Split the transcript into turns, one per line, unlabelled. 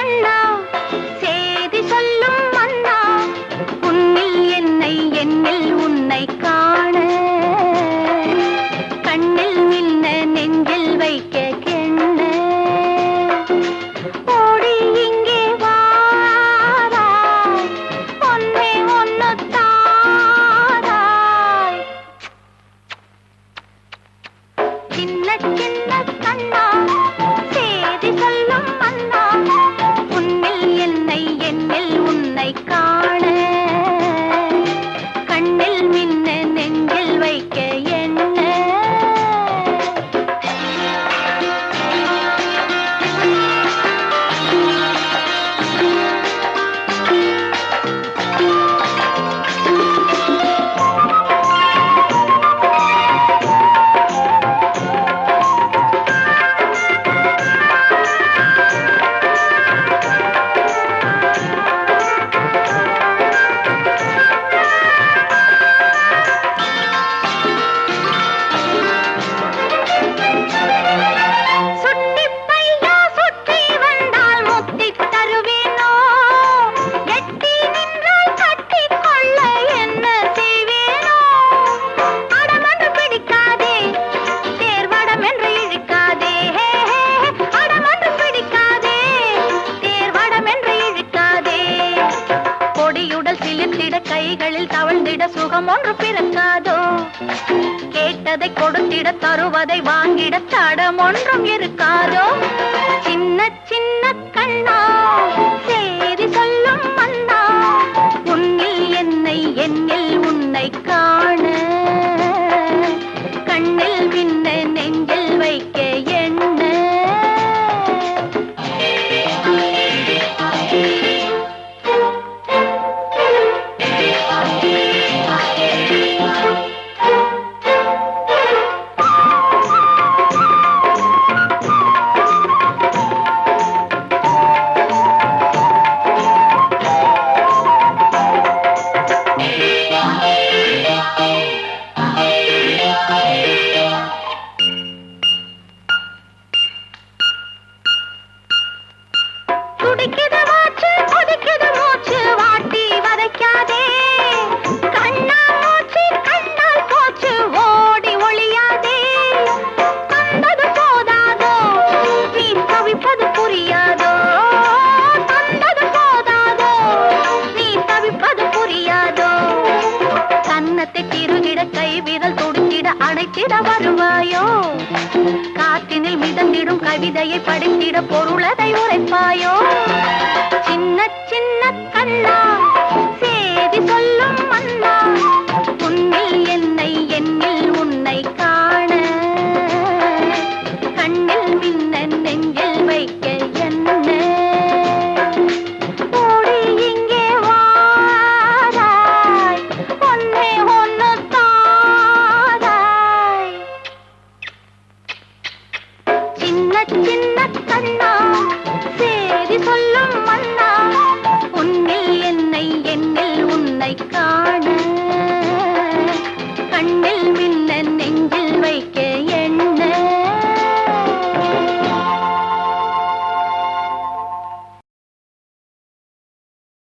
கண்ணா சேதி சொல்லும் மன்னா உன்னில் என்னை என்னில் உன்னை காண கண்ணில் மின்ன நெஞ்சில் வைக்க கெண்ண ஓடி இங்கே வாராய் ஒன்னே ஒன்னு தாராய் சின்ன சின்ன கண்ணா சேதி சொல்லும் மன்னா உன்னில் என்னை என்னில் உன்னை காண கண்ணில் மின்ன நெஞ்சில் வைக்க என்ன சுட்டி பையா சுற்றி வந்தால் முத்தி தருவேனோ எட்டி நின்றால் கட்டி கொள்ள என்ன செய்வேனோ அடமன்று பிடிக்காதே தேர்வடம் என்று இழுக்காதே அடமன்று பிடிக்காதே தேர்வடம் என்று இழுக்காதே கொடியுடல் சிலிர்த்திட கைகளில் தவழ்ந்திட சுகம் ஒன்று பிறக்காதோ கேட்டதை கொடுத்திட தருவதை வாங்கிட தடம் ஒன்றும் இருக்காதோ சின்ன சின்ன கண்ணா சேதி சொல்லும் மன்னா உன்னில் என்னை என்னில் உன்னை காண கண்ணில் மின்ன நெஞ்சில் வைக்க என்ன துடிக்குது மூச்சு கொதிக்குது மூச்சு வாட்டி வதைக்காதே கண்ணா மூச்சு கண்ணால் போச்சு ஓடி ஒளியாதே தந்தது போதாதோ நீ தவிப்பது புரியாதோ தந்தது போதாதோ நீ தவிப்பது புரியாதோ கன்னத்தை திருகிட கை விரல் துடித்திட அணைத்திட வருவாயோ காற்றினில் மிதந்திடும் கவிதையை படித்திட பொருளதை உரைப்பாயோ சின்ன சின்ன கண்ணா சேதி சொல்லும் மன்னா உன்னில் என்னை என்னில் உன்னை காண கண்ணில் மின்ன நெஞ்சில் வைக்க என்ன ஓடி இங்கே வாராய் ஒன்னே ஒன்னு தாராய் சின்ன சின்ன கண்ணா சேதி சொல்லும் மன்னா உன்னில் என்னை என்னில் உன்னை காண